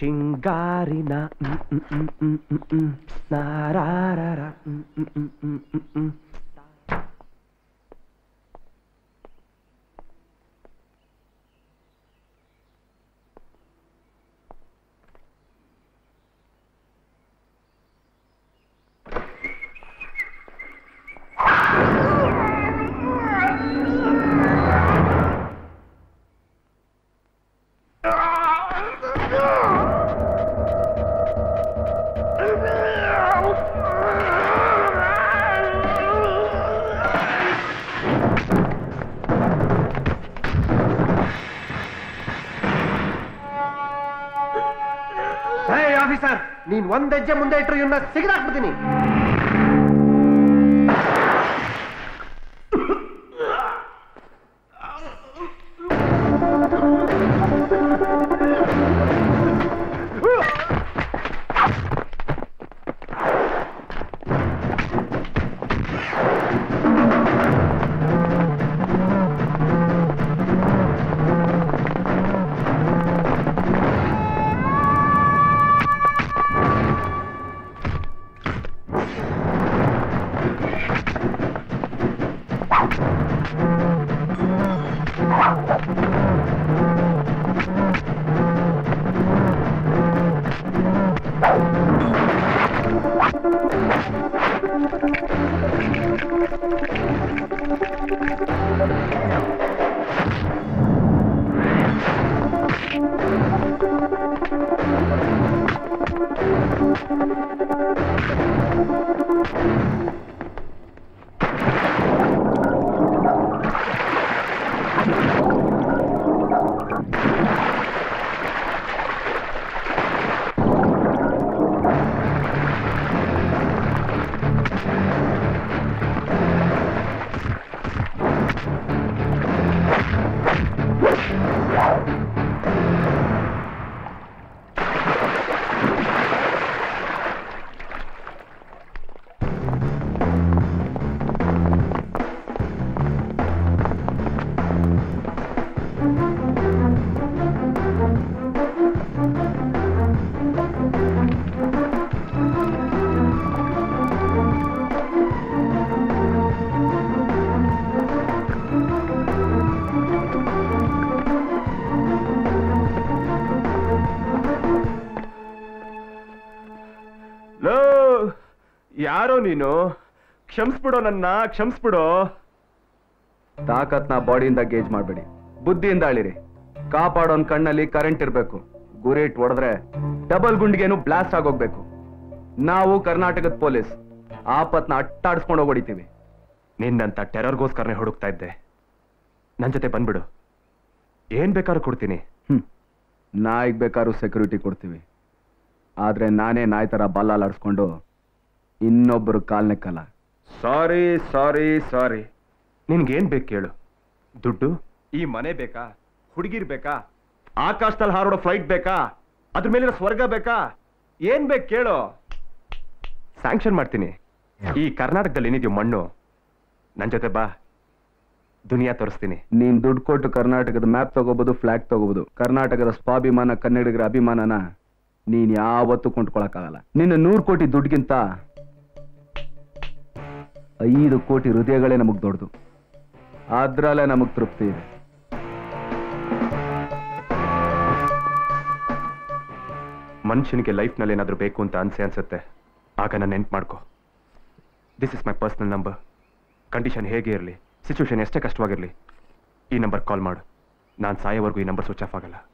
ಶಿಂಗಾರಿನ ಹ್ಮ್, ಹ್ಮ್, ಹ್ಮ್, ಹ್ಮ್, ಹ್ಮ್, ಹ್ಮ್. ನಾರಾರರ, ಹ್ಮ್, ಹ್ಮ್, ಹ್ಮ್, ಹ್ಮ್, ಹ್ಮ್, ಹ್ಮ್. ಹೇ officer ನೀನ್ ಒಂದ್ ಹೆಜ್ಜೆ ಮುಂದೆ ಇಟ್ರು ಇವನ್ನ ಸಿಗದಾಕ್ಬಿಡ್ತೀನಿ ಲೋ ಯಾರೋ ನೀನು ಕ್ಷಮಿಸ್ಬಿಡೋ ನನ್ನ ಕ್ಷಮಿಸ್ಬಿಡೋ ತಾಕತ್ನ ಬಾಡಿಯಿಂದ ಗೇಜ್ ಮಾಡಬೇಡಿ ಬುದ್ಧಿಯಿಂದ ಅಳಿರಿ ಕಾಪಾಡೋನ್ ಕಣ್ಣಲ್ಲಿ ಕರೆಂಟ್ ಇರಬೇಕು ಗುರಿ ಇಟ್ಟು ಹೊಡೆದ್ರೆ ಡಬಲ್ ಗುಂಡಿಗೇನು ಬ್ಲಾಸ್ಟ್ ಆಗೋಗ್ಬೇಕು ನಾವು ಕರ್ನಾಟಕದ ಪೊಲೀಸ್ ಆಪತ್ನ ಅಟ್ಟಾಡಿಸ್ಕೊಂಡು ಹೋಗಿ ಹೊಡಿತೀವಿ ನಿನ್ನಂತ ಟೆರರ್ಗೋಸ್ಕರನೇ ಹುಡುಕ್ತಾ ಇದ್ದೆ ನನ್ ಜೊತೆ ಬಂದ್ಬಿಡು ಏನ್ ಬೇಕಾದ್ರೂ ಕೊಡ್ತೀನಿ ಹ್ಮ್ ನಾಯಿಗೆ ಬೇಕಾದ್ರೂ ಸೆಕ್ಯೂರಿಟಿ ಕೊಡ್ತೀವಿ ಆದ್ರೆ ನಾನೇ ನಾಯಿ ತರ ಬಲ್ಲಾಲಾಡ್ಸ್ಕೊಂಡು ಇನ್ನೊಬ್ಬರು ಕಾಲ್ ನೆಕ್ಕಲ್ಲ ಸಾರಿ ಸಾರಿ ಸಾರಿ ನಿನ್ಗೇನ್ ಬೇಕು ಕೇಳು ದುಡ್ಡು ಈ ಮನೆ ಬೇಕಾ ಹುಡುಗಿರ್ ಬೇಕಾ ಆಕಾಶದಲ್ಲಿ ಹಾರೋಡೋ ಫ್ಲೈಟ್ ಬೇಕಾ ಅದ್ರ ಮೇಲಿನ ಸ್ವರ್ಗ ಬೇಕಾ ಏನ್ ಬೇಕು ಕೇಳು ಸ್ಯಾಂಕ್ಷನ್ ಮಾಡ್ತೀನಿ ಈ ಕರ್ನಾಟಕದಲ್ಲಿ ಏನಿದ್ಯೋ ಮಣ್ಣು ನನ್ ಜೊತೆ ಬಾ ದುನಿಯಾ ತೋರಿಸ್ತೀನಿ ನೀನ್ ದುಡ್ಡು ಕೊಟ್ಟು ಕರ್ನಾಟಕದ ಮ್ಯಾಪ್ ತಗೋಬಹುದು ಫ್ಲಾಗ್ ತಗೋಬಹುದು ಕರ್ನಾಟಕದ ಸ್ವಾಭಿಮಾನ ಕನ್ನಡಿಗರ ಅಭಿಮಾನನ ನೀನ್ ಯಾವತ್ತೂ ಕೊಂಡ್ಕೊಳಕ್ಕಾಗಲ್ಲ ನಿನ್ನ ನೂರು ಕೋಟಿ ದುಡ್ಡಿಗಿಂತ ಐದು ಕೋಟಿ ಹೃದಯಗಳೇ ನಮಗ್ ದೊಡ್ಡದು ಅದ್ರಲ್ಲೇ ನಮಗ್ ತೃಪ್ತಿ ಇದೆ ಮನುಷ್ಯನಿಗೆ ಲೈಫ್ನಲ್ಲಿ ಏನಾದರೂ ಬೇಕು ಅಂತ ಅನ್ಸೆ ಅನ್ಸುತ್ತೆ ಆಗ ನಾನು ನೆನ್ಪು ಮಾಡ್ಕೊ this is my personal number condition ಹೇಗೆ ಇರಲಿ ಸಿಚುವೇಶನ್ ಎಷ್ಟೇ ಕಷ್ಟವಾಗಿರಲಿ ಈ ನಂಬರ್ ಕಾಲ್ ಮಾಡು ನಾನು ಸಾಯೋವರೆಗೂ ಈ ನಂಬರ್ ಸ್ವಿಚ್ ಆಫ್ ಆಗಲ್ಲ